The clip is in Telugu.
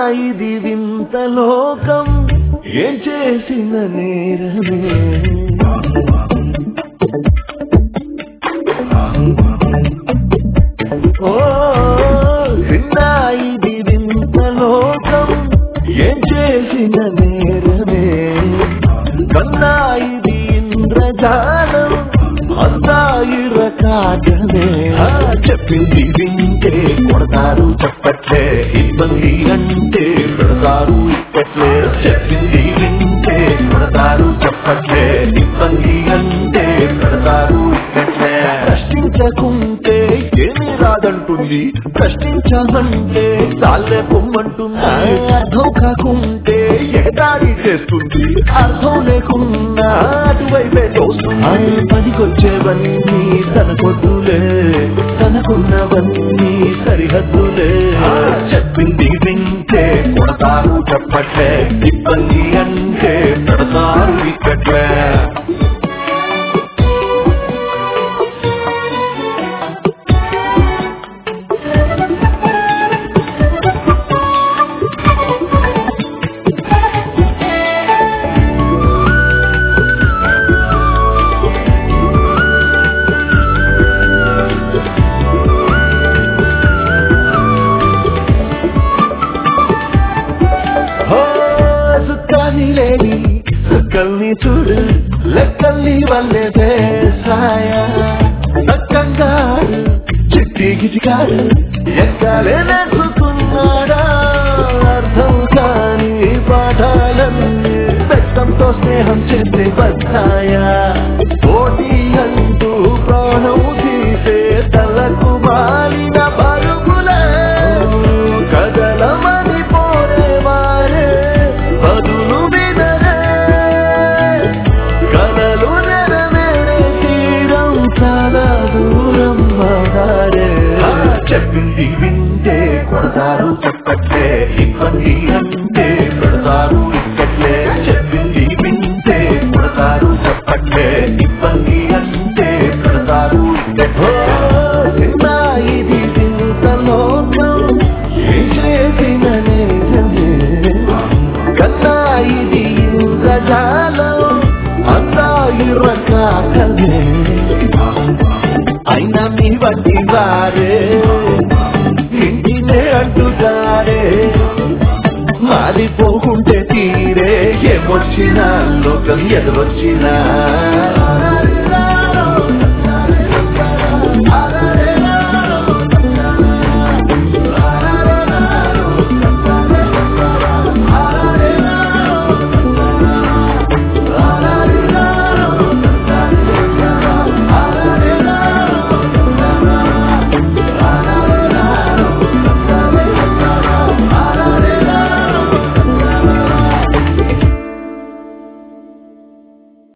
ఇది వింత లోకం ఏం చేసిన నేరమే ఓ విన్న ఇది వింత లోకం ఏం చేసిన నేరమే కన్నా ఇది ఇంద్రజాలం అంతా ఇరకాటమే ఆ, చెప్పింది వింటే కొడతారు చెప్పట్లే ఇబ్బంది అంటే పెడతారు ఇప్పట్లే చెప్పింది వింటే కొడతారు చెప్పట్లే ఇబ్బంది అంటే పెడతారు ఇప్పట్లే ప్రశ్నించకుంటే ఏమీ రాదంటుంది ప్రశ్నించమంటే చాలే పొమ్మంటుంది అర్థం కాకుంటే ఎగతాళి చేస్తుంది అర్థం లేకున్నా అటువైపే చూస్తుంది పనికొచ్చేవన్నీ తనకొద్దులే తనకున్నవన్నీ సరిహద్దులే చెప్పింది వింటే కొడతారు చెప్పట్లే ఇబ్బంది అంటే పెడతారు ఇక్కట్లే ఓ, సుఖాన్ని లేని సుక్కల్ని చూడు లెక్కల్ని వల్లే సాయ సక్కంగా చిట్టి గిటికాడు ఎక్కాలే నేర్చుకున్నాడా అర్థం కాని పాఠాలన్నీ వ్యక్తంతో స్నేహం చేసే బద్దాయా పోటీ అంటూ ప్రాణం తీసే తలకు మాలిన పరుగులే కదలమని పోరేవారే బదులు వినరే కలలు నెరవేరే తీరం చాలా దూరం మారే చెప్పింది వింటే కొడతారు చెప్పట్లే ఇబ్బంది అంటే పెడతారు ఇక్కట్లే చెప్పింది వింటే కొడతారు చెప్పట్లే ఇబ్బంది అంటే పెడతారు ఇక్కట్లే చిన్న ఇది వింత లోకం ఏం చేసిన నేరమే కన్నా ఇది ఇంద్రజాలం అంతా ఇరకాకలే అయినా మీ వంటి వారే ఇంటినే అంటుగారే మారిపోకుంటే తీరే ఏమొచ్చినా లోకం ఎదురొచ్చినా